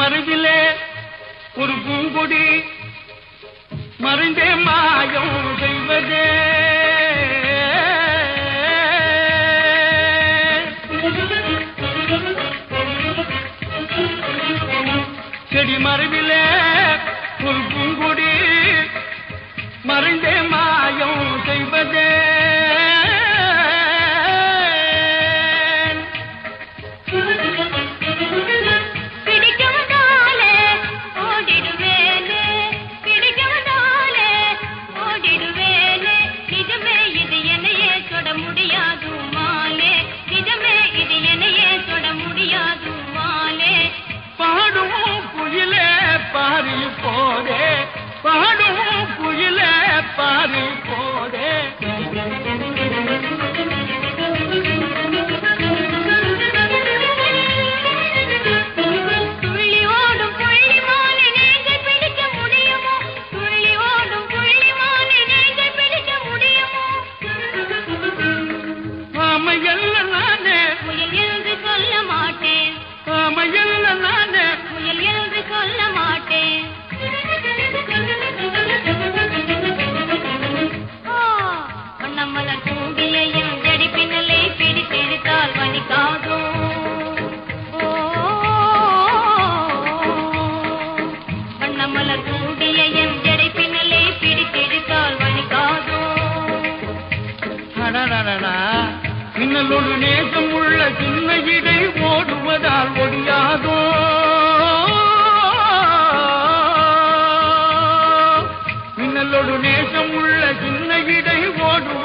மறைவிலே ஒரு பூங்கொடி மறைந்தே மாயம் செய்வதே செடி மறைவிலே ஒரு பூங்கொடி மறைந்தே மாயம் செய்வதே பிடிக்கவதாலே ஓடிடுவேனே பிடிக்கவதாலே ஓடிடுவேனே நிஜமே இது என்னையே தொட முடியாது மாலே நிஜமே இது என்னையே தொட முடியாது மாலே பாடும் குயிலே பாரி போதே பாடும் குயிலே பாரி போதே துள்ளி ஓடும் புள்ளி மாலை நீங்கள் பிடிக்க முடியுமோ துள்ளி ஓடும் புள்ளி மாலை நீங்கள் பிடிக்க முடியுமோ ஆமையல்ல நானே முயல் என்று சொல்ல மாட்டேன் ஆமையல்ல நானே முயல் என்று சொல்ல மாட்டேன் ஆ, வண்ணமலர் பூவிலையும் ஜடி பின்னலை பிடித்தெடுத்தால் வலிக்காதோ ஓ, வண்ணமலர் பூவிலையும் ஜடை பின்னலை பிடித்தெடுத்தால் வலிக்காதோ அடடடடா மின்னலோடு நேசம் உள்ள சின்ன இடை ஓடுவதால் ஒடியாதோ மின்னலோடு நேசம் உள்ள சின்ன இடை ஓடுவதால்